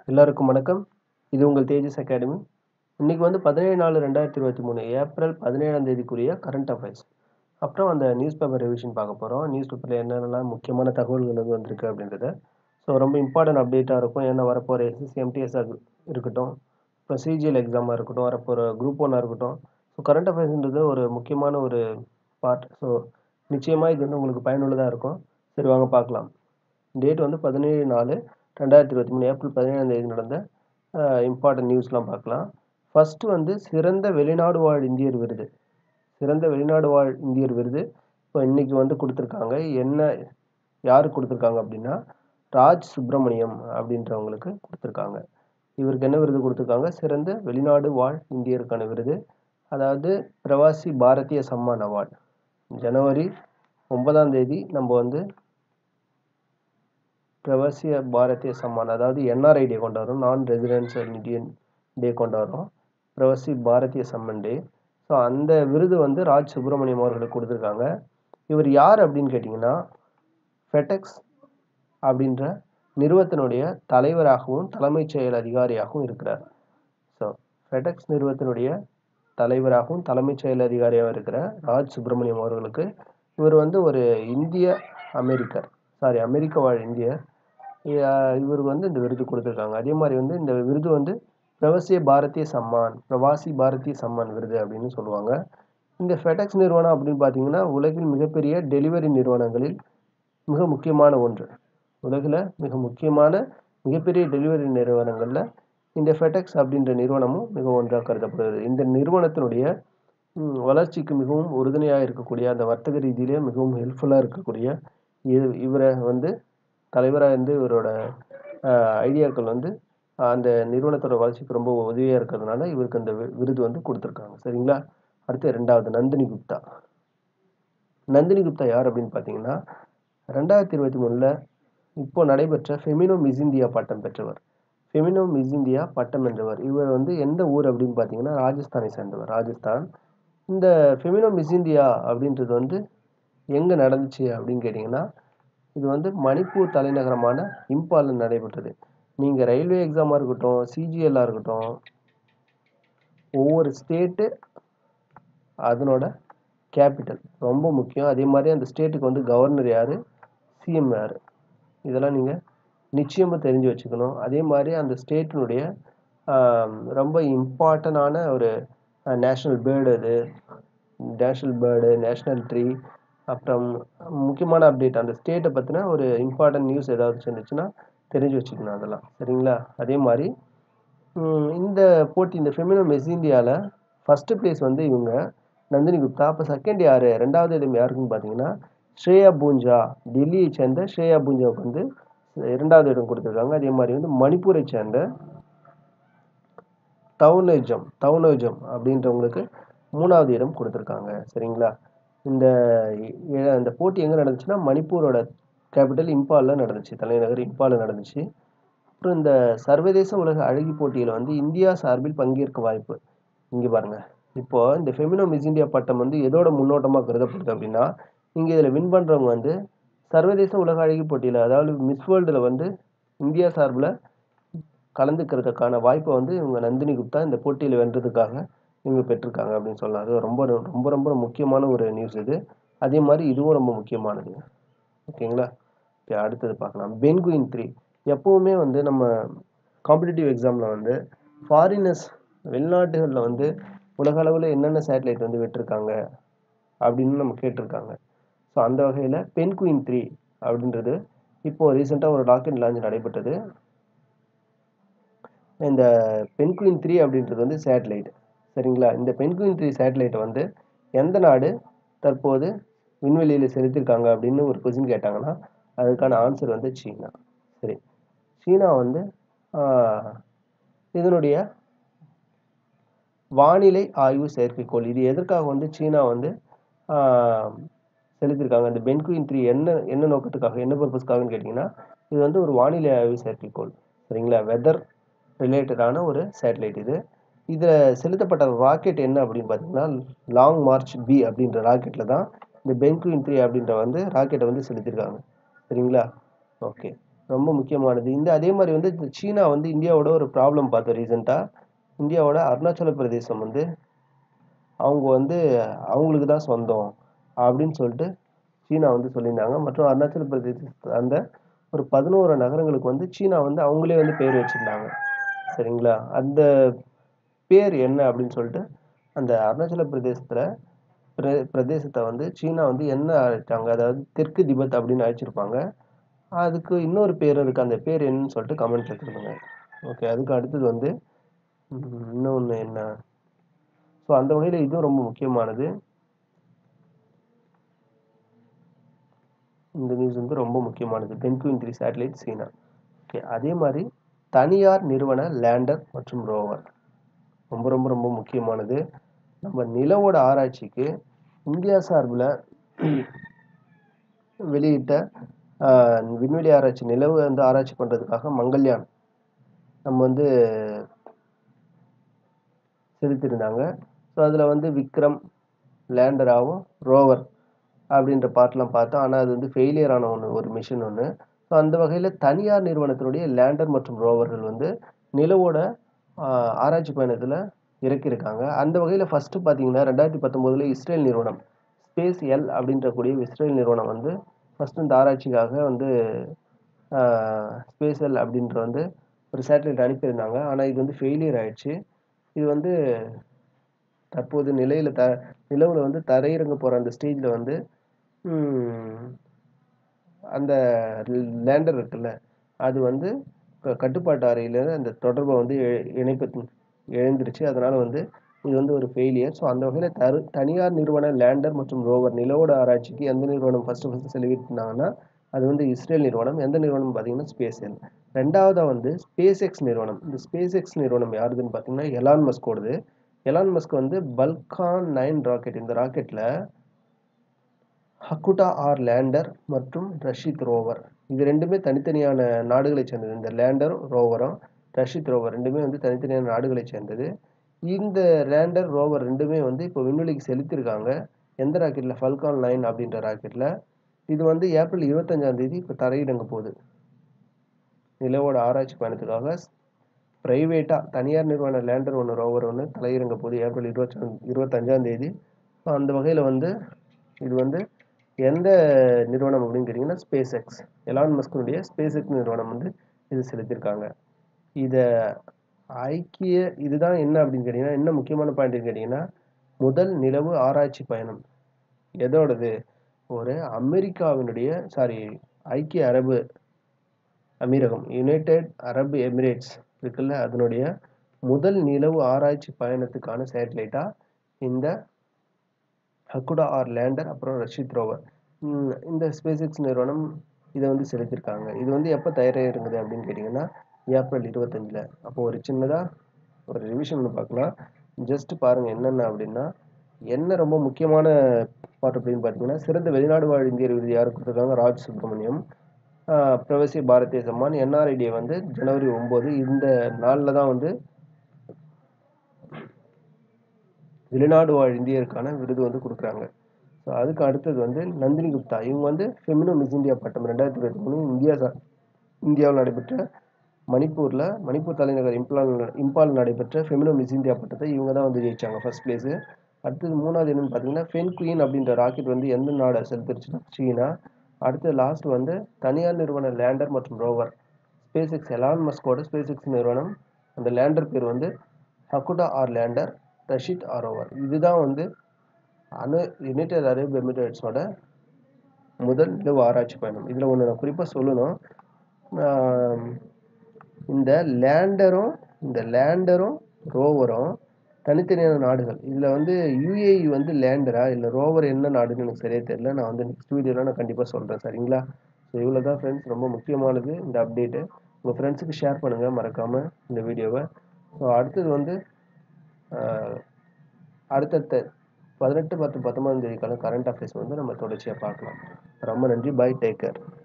எல்லாருக்கும் வணக்கம் இது உங்கள் தேஜஸ் அகாடமி இன்னைக்கு வந்து பதினேழு நாலு ரெண்டாயிரத்தி இருபத்தி மூணு ஏப்ரல் பதினேழாம் தேதிக்குரிய கரண்ட் அஃபேர்ஸ் அப்புறம் அந்த நியூஸ் பேப்பர் ரிவிஷன் பார்க்க போகிறோம் நியூஸ் பேப்பரில் என்னென்னலாம் முக்கியமான தகவல்கள் வந்து வந்திருக்கு அப்படின்றத ஸோ ரொம்ப இம்பார்ட்டன்ட் அப்டேட்டாக இருக்கும் ஏன்னா வரப்போகிற எஸ்எஸ்சி எம்டிஎஸ் இருக்கட்டும் அப்புறம் சிஜிஎல் எக்ஸாமாக இருக்கட்டும் வரப்போகிற குரூப் ஒன்னாக இருக்கட்டும் ஸோ கரண்ட் அஃபேர்ஸ்ன்றது ஒரு முக்கியமான ஒரு பார்ட் ஸோ நிச்சயமாக இது வந்து உங்களுக்கு பயனுள்ளதாக இருக்கும் சரி வாங்க பார்க்கலாம் டேட் வந்து பதினேழு நாலு ரெண்டாயிரத்தி இருபத்தி மூணு ஏப்ரல் பதினேழாம் தேதி நடந்த இம்பார்ட்டன்ட் நியூஸ்லாம் பார்க்கலாம் ஃபஸ்ட்டு வந்து சிறந்த வெளிநாடு வாழ் இந்தியர் விருது சிறந்த வெளிநாடு வாழ் இந்தியர் விருது இப்போ இன்னைக்கு வந்து கொடுத்துருக்காங்க என்ன யாருக்கு கொடுத்துருக்காங்க அப்படின்னா ராஜ் சுப்பிரமணியம் அப்படின்றவங்களுக்கு கொடுத்துருக்காங்க இவருக்கு என்ன விருது கொடுத்துருக்காங்க சிறந்த வெளிநாடு வாழ் இந்தியருக்கான விருது அதாவது பிரவாசி பாரதிய சம்மான் அவார்டு ஜனவரி ஒன்பதாம் தேதி நம்ம வந்து பிரவாசிய பாரதிய சம்மான் அதாவது என்ஆர்ஐ டே கொண்டாடுறோம் நான் ரெசிடென்ஷியல் இந்தியன் டே கொண்டாடுறோம் பிரவாசி பாரதிய சம்மன் டே ஸோ அந்த விருது வந்து ராஜ் சுப்பிரமணியம் அவர்களுக்கு கொடுத்துருக்காங்க இவர் யார் அப்படின்னு கேட்டிங்கன்னா ஃபெடெக்ஸ் அப்படின்ற நிறுவனத்தினுடைய தலைவராகவும் தலைமைச் செயல் அதிகாரியாகவும் இருக்கிறார் ஸோ ஃபெடெக்ஸ் நிறுவனத்தினுடைய தலைவராகவும் தலைமைச் செயல் அதிகாரியாகவும் இருக்கிற ராஜ் சுப்பிரமணியம் அவர்களுக்கு இவர் வந்து ஒரு இந்திய அமெரிக்கர் சாரி அமெரிக்க வாழ் இந்தியர் இவர் வந்து இந்த விருது கொடுத்துருக்காங்க அதே மாதிரி வந்து இந்த விருது வந்து பிரவசிய பாரதிய சம்மான் பிரவாசி பாரதிய சம்மான் விருது அப்படின்னு சொல்லுவாங்க இந்த ஃபெடெக்ஸ் நிறுவனம் அப்படின்னு பார்த்தீங்கன்னா உலகில் மிகப்பெரிய டெலிவரி நிறுவனங்களில் மிக முக்கியமான ஒன்று உலகில் மிக முக்கியமான மிகப்பெரிய டெலிவரி நிறுவனங்களில் இந்த ஃபெடெக்ஸ் அப்படின்ற நிறுவனமும் மிக ஒன்றாக கருதப்படுகிறது இந்த நிறுவனத்தினுடைய வளர்ச்சிக்கு மிகவும் உறுதுணையாக இருக்கக்கூடிய அந்த வர்த்தக ரீதியிலே மிகவும் ஹெல்ப்ஃபுல்லாக இருக்கக்கூடிய இவரை வந்து தலைவராக இருந்து இவரோட ஐடியாக்கள் வந்து அந்த நிறுவனத்தோட வளர்ச்சிக்கு ரொம்ப உதவியாக இருக்கிறதுனால இவருக்கு அந்த விருது வந்து கொடுத்துருக்காங்க சரிங்களா அடுத்து ரெண்டாவது நந்தினி குப்தா நந்தினி குப்தா யார் அப்படின்னு பார்த்தீங்கன்னா ரெண்டாயிரத்தி இருபத்தி மூணில் இப்போ நடைபெற்ற ஃபெமினோ மிஸ் இந்தியா பட்டம் பெற்றவர் ஃபெமினோ மிஸ் இந்தியா பட்டம் வென்றவர் இவர் வந்து எந்த ஊர் அப்படின்னு பார்த்தீங்கன்னா ராஜஸ்தானை சேர்ந்தவர் ராஜஸ்தான் இந்த ஃபெமினோ மிஸ் இந்தியா அப்படின்றது வந்து எங்கே நடந்துச்சு அப்படின்னு கேட்டிங்கன்னா இது வந்து மணிப்பூர் தலைநகரமான இம்பாலில் நடைபெற்றது நீங்கள் ரயில்வே எக்ஸாமாக இருக்கட்டும் சிஜிஎல்லாக இருக்கட்டும் ஒவ்வொரு ஸ்டேட்டு அதனோட கேபிட்டல் ரொம்ப முக்கியம் அதே மாதிரி அந்த ஸ்டேட்டுக்கு வந்து கவர்னர் யார் சிஎம் யார் இதெல்லாம் நீங்கள் நிச்சயமாக தெரிஞ்சு வச்சுக்கணும் அதே மாதிரி அந்த ஸ்டேட்டினுடைய ரொம்ப இம்பார்ட்டண்டான ஒரு நேஷ்னல் பேர்டு அது நேஷ்னல் பேர்டு நேஷ்னல் ட்ரீ அப்புறம் முக்கியமான அப்டேட் அந்த ஸ்டேட்டை பற்றின ஒரு இம்பார்ட்டன்ட் நியூஸ் ஏதாவது இருந்துச்சுன்னா தெரிஞ்சு வச்சுக்கணும் அதெல்லாம் சரிங்களா அதே மாதிரி இந்த போட்டி இந்த ஃபெமினோ மெஸ் இந்தியாவில் ஃபஸ்ட்டு பிளேஸ் வந்து இவங்க நந்தினி குப்தா அப்போ செகண்ட் யார் ரெண்டாவது இடம் யாருக்குன்னு பார்த்தீங்கன்னா ஸ்ரேயா பூஞ்சா டெல்லியை சேர்ந்த ஸ்ரேயா பூஞ்சாவுக்கு வந்து இரண்டாவது இடம் கொடுத்துருக்காங்க அதே மாதிரி வந்து மணிப்பூரை சேர்ந்த தவுனேஜம் தவுனேஜம் அப்படின்றவங்களுக்கு மூணாவது இடம் கொடுத்துருக்காங்க சரிங்களா இந்த இந்த போட்டி எங்கே நடந்துச்சுன்னா மணிப்பூரோட கேபிட்டல் இம்பாலில் நடந்துச்சு தலைநகர் இம்பாலில் நடந்துச்சு அப்புறம் இந்த சர்வதேச உலக அழகி போட்டியில் வந்து இந்தியா சார்பில் பங்கேற்க வாய்ப்பு இங்கே பாருங்கள் இப்போது இந்த ஃபெமினோ மிஸ் இந்தியா பட்டம் வந்து எதோட முன்னோட்டமாக கருதப்படுது அப்படின்னா இங்கே இதில் வின் பண்ணுறவங்க வந்து சர்வதேச உலக அழகி போட்டியில் அதாவது மிஸ் வேர்ல்டில் வந்து இந்தியா சார்பில் கலந்துக்கிறதுக்கான வாய்ப்பை வந்து இவங்க நந்தினி குப்தா இந்த போட்டியில் வென்றதுக்காக இவங்க பெற்றிருக்காங்க அப்படின்னு சொல்லலாம் அது ரொம்ப ரொம்ப ரொம்ப முக்கியமான ஒரு நியூஸ் இது அதே மாதிரி இதுவும் ரொம்ப முக்கியமானது ஓகேங்களா ஓகே அடுத்தது பார்க்கலாம் பென்குயின் த்ரீ எப்போவுமே வந்து நம்ம காம்படிட்டிவ் எக்ஸாமில் வந்து ஃபாரினர்ஸ் வெளிநாட்டுகளில் வந்து உலக அளவில் என்னென்ன சேட்டலைட் வந்து விட்டுருக்காங்க அப்படின்னு நம்ம கேட்டிருக்காங்க ஸோ அந்த வகையில் பென்குயின் த்ரீ அப்படின்றது இப்போது ரீசெண்டாக ஒரு ராக்கெட் லான்ச் நடைபெற்றது இந்த பென்குயின் த்ரீ அப்படின்றது வந்து சேட்டலைட் சரிங்களா இந்த பென்குயின் த்ரீ சேட்டலைட்டை வந்து எந்த நாடு தற்போது விண்வெளியில் செலுத்திருக்காங்க அப்படின்னு ஒரு கொஸ்டின் கேட்டாங்கன்னா அதுக்கான ஆன்சர் வந்து சீனா சரி சீனா வந்து இதனுடைய வானிலை ஆய்வு செயற்கைக்கோள் இது எதற்காக வந்து சீனா வந்து செலுத்திருக்காங்க இந்த பென்குயின் த்ரீ என்ன என்ன நோக்கத்துக்காக என்ன பர்பஸ்க்காகன்னு கேட்டிங்கன்னா இது வந்து ஒரு வானிலை ஆய்வு செயற்கைக்கோள் சரிங்களா வெதர் ரிலேட்டடான ஒரு சேட்டலைட் இது இதில் செலுத்தப்பட்ட ராக்கெட் என்ன அப்படின்னு பார்த்தீங்கன்னா லாங் மார்ச் பி அப்படின்ற ராக்கெட்டில் தான் இந்த பென்குயின் த்ரீ அப்படின்ற வந்து ராக்கெட்டை வந்து செலுத்தியிருக்காங்க சரிங்களா ஓகே ரொம்ப முக்கியமானது இந்த அதே மாதிரி வந்து இந்த சீனா வந்து இந்தியாவோட ஒரு ப்ராப்ளம் பார்த்தோம் ரீசெண்டாக இந்தியாவோட அருணாச்சல பிரதேசம் வந்து அவங்க வந்து அவங்களுக்கு தான் சொந்தம் அப்படின்னு சொல்லிட்டு சீனா வந்து சொல்லியிருந்தாங்க மற்றும் அருணாச்சல பிரதேச அந்த ஒரு பதினோரு நகரங்களுக்கு வந்து சீனா வந்து அவங்களே வந்து பேர் வச்சிருந்தாங்க சரிங்களா அந்த பேர் என்ன அப்படின்னு சொல்லிட்டு அந்த அருணாச்சல பிரதேசத்துல பிர பிரதேசத்தை வந்து சீனா வந்து என்ன அழைச்சாங்க அதாவது தெற்கு திபெத் அப்படின்னு அழைச்சிருப்பாங்க அதுக்கு இன்னொரு பேர் இருக்கு அந்த பேர் என்னன்னு சொல்லிட்டு கமெண்ட்ல சொல்லுங்க ஓகே அதுக்கு அடுத்தது வந்து ம், இன்னொன்னு என்ன ஸோ அந்த வகையில் இதுவும் ரொம்ப முக்கியமானது இந்த நியூஸ் வந்து ரொம்ப முக்கியமானது பென்குயின் த்ரீ சேட்டலைட் சீனா ஓகே அதே மாதிரி தனியார் நிறுவன லேண்டர் மற்றும் ரோவர் ரொம்ப ரொம்ப ரொம்ப முக்கியமானது நம்ம நிலவோட ஆராய்ச்சிக்கு இந்தியா சார்பில் வெளியிட்ட ஆஹ், விண்வெளி ஆராய்ச்சி நிலவு வந்து ஆராய்ச்சி பண்ணுறதுக்காக மங்கள்யான் நம்ம வந்து செலுத்தியிருந்தாங்க ஸோ அதில் வந்து விக்ரம் லேண்டராகவும் ரோவர் அப்படின்ற பார்ட்லாம் பார்த்தோம் ஆனால் அது வந்து ஃபெயிலியர் ஆன ஒன்று ஒரு மிஷின் ஒன்று ஸோ அந்த வகையில் தனியார் நிறுவனத்தினுடைய லேண்டர் மற்றும் ரோவர்கள் வந்து நிலவோட ஆஹ், ஆராய்ச்சி பயணத்தில் இறக்கியிருக்காங்க அந்த வகையில் ஃபஸ்ட்டு பார்த்தீங்கன்னா ரெண்டாயிரத்தி பத்தொம்போதில் இஸ்ரேல் நிறுவனம் ஸ்பேஸ் எல் அப்படின்ற கூடிய இஸ்ரேல் நிறுவனம் வந்து ஃபஸ்ட்டு இந்த ஆராய்ச்சிக்காக வந்து ஸ்பேஸ் எல் அப்படின்ற வந்து ஒரு சேட்டலைட் அனுப்பியிருந்தாங்க ஆனால் இது வந்து ஃபெயிலியர் ஆயிடுச்சு இது வந்து தற்போது நிலையில் த நிலவில் வந்து தரையிறங்க போகிற அந்த ஸ்டேஜில் வந்து ம், அந்த லேண்டர் இருக்குல்ல அது வந்து க- கட்டுப்பாட்டு அறையில் அந்த தொடர்பை வந்து இழ- இணைப்பு இழந்துருச்சு அதனால வந்து இது வந்து ஒரு ஃபெயிலியர் ஸோ அந்த வகையில் தரு தனியார் நிறுவன லேண்டர் மற்றும் ரோவர் நிலவோட ஆராய்ச்சிக்கு எந்த நிறுவனம் ஃபஸ்ட்டு ஃபஸ்ட்டு செலவிட்டினாங்கன்னா அது வந்து இஸ்ரேல் நிறுவனம் எந்த நிறுவனம் பார்த்தீங்கன்னா ஸ்பேஸ் எல் ரெண்டாவதாக வந்து ஸ்பேஸ் எக்ஸ் நிறுவனம் இந்த ஸ்பேஸ் எக்ஸ் நிறுவனம் யாருதுன்னு பார்த்தீங்கன்னா எலான் மஸ்கோடது எலான் மஸ்க் வந்து பல்கான் நைன் ராக்கெட் இந்த ராக்கெட்டில் ஹக்குட்டா ஆர் லேண்டர் மற்றும் ரஷித் ரோவர் இது ரெண்டுமே தனித்தனியான நாடுகளை சேர்ந்தது இந்த லேண்டர் ரோவரும் ரஷித் ரோவர் ரெண்டுமே வந்து தனித்தனியான நாடுகளை சேர்ந்தது இந்த லேண்டர் ரோவர் ரெண்டுமே வந்து இப்போ விண்வெளிக்கு செலுத்தியிருக்காங்க எந்த ராக்கெட்டில் ஃபல்கான் நைன் அப்படின்ற ராக்கெட்டில் இது வந்து ஏப்ரல் இருபத்தஞ்சாம் தேதி இப்போ தரையிறங்க போகுது நிலவோட ஆராய்ச்சி பயணத்துக்காக ப்ரைவேட்டாக தனியார் நிறுவன லேண்டர் ஒன்று ரோவர் ஒன்று தலையிறங்க போகுது ஏப்ரல் இருபத்தி இருபத்தஞ்சாம் தேதி ஸோ அந்த வகையில் வந்து இது வந்து எந்த நிறுவனம் அப்படின்னு கேட்டிங்கன்னா ஸ்பேஸ் எக்ஸ் எலான் மஸ்கனுடைய ஸ்பேஸ் எக்ஸ் நிறுவனம் வந்து இது செலுத்தியிருக்காங்க இதை ஐக்கிய இதுதான் என்ன அப்படின்னு கேட்டிங்கன்னா என்ன முக்கியமான பாயிண்ட் கேட்டிங்கன்னா முதல் நிலவு ஆராய்ச்சி பயணம் எதோடது ஒரு அமெரிக்காவினுடைய சாரி ஐக்கிய அரபு அமீரகம் யுனைடெட் அரபு எமிரேட்ஸ் இருக்குல்ல அதனுடைய முதல் நிலவு ஆராய்ச்சி பயணத்துக்கான சேட்டலைட்டாக இந்த ஹக்குடா ஆர் லேண்டர் அப்புறம் ரஷித் ரோவர் ம், இந்த ஸ்பேஸ் எக்ஸ் நிறுவனம் இதை வந்து செலுத்தியிருக்காங்க இது வந்து எப்போ தயாராகிருங்குது அப்படின்னு கேட்டிங்கன்னா ஏப்ரல் இருபத்தஞ்சில் அப்போ ஒரு சின்னதாக ஒரு ரிவிஷன் பார்க்கலாம் ஜஸ்ட் பாருங்கள் என்னென்ன அப்படின்னா என்ன ரொம்ப முக்கியமான பாட்டு அப்படின்னு பார்த்தீங்கன்னா சிறந்த வெளிநாடு வாழ் இந்தியர் விருது யாருக்கு கொடுத்துருக்காங்க ராஜ் சுப்ரமணியம் ஆஹ் பிரவாசி பாரதிய சம்மான் என்ஆர்ஐடியை வந்து ஜனவரி ஒம்பது இந்த நாளில் தான் வந்து வெளிநாடு வாழ் இந்தியருக்கான விருது வந்து கொடுக்குறாங்க ஸோ அதுக்கு அடுத்தது வந்து நந்தினி குப்தா இவங்க வந்து ஃபெமினோ மிஸ் இந்தியா பட்டம் ரெண்டாயிரத்தி இருபத்தி மூணு இந்தியா சா- இந்தியாவில் நடைபெற்ற மணிப்பூரில் மணிப்பூர் தலைநகர் இம்பால் இம்பால் நடைபெற்ற ஃபெமினோ மிஸ் இந்தியா பட்டத்தை இவங்க தான் வந்து ஜெயிச்சாங்க ஃபர்ஸ்ட் பிளேஸு அடுத்தது மூணாவது என்னன்னு பார்த்தீங்கன்னா ஃபென் குயின் அப்படின்ற ராக்கெட் வந்து எந்த நாடை செலுத்திருச்சுன்னா சீனா அடுத்து லாஸ்ட் வந்து தனியார் நிறுவன லேண்டர் மற்றும் ரோவர் ஸ்பேஸ் எக்ஸ் எலான் மஸ்கோட ஸ்பேஸ் எக்ஸ் நிறுவனம் அந்த லேண்டர் பேர் வந்து Hakuto R lander Rashid R rover இதுதான் வந்து அணு யுனைடெட் அரேப் எமிரேட்ஸோட முதல் நிலவு ஆராய்ச்சி பயணம் இதில் ஒன்று நான் குறிப்பாக சொல்லணும் ஆம், இந்த லேண்டரும் இந்த லேண்டரும் ரோவரும் தனித்தனியான நாடுகள் இதில் வந்து யுஏஇ வந்து லேண்டரா இல்லை ரோவர் என்ன நாடுன்னு எனக்கு சரியாக தெரியல நான் வந்து நெக்ஸ்ட் வீடியோவில் நான் கண்டிப்பாக சொல்கிறேன் சரிங்களா ஸோ இவ்வளோ தான் ஃப்ரெண்ட்ஸ் ரொம்ப முக்கியமானது இந்த அப்டேட்டு உங்கள் ஃப்ரெண்ட்ஸுக்கு ஷேர் பண்ணுங்கள் மறக்காமல் இந்த வீடியோவை ஸோ அடுத்தது வந்து ஆஹ், அடுத்தடுத்த பதினெட்டு பத்து பத்தொன்பதாம் தேதிக்கான கரண்ட் அஃபேர்ஸ் வந்து நம்ம தொடர்ச்சியாக பார்க்கலாம் ரொம்ப நன்றி பை டேக் கேர்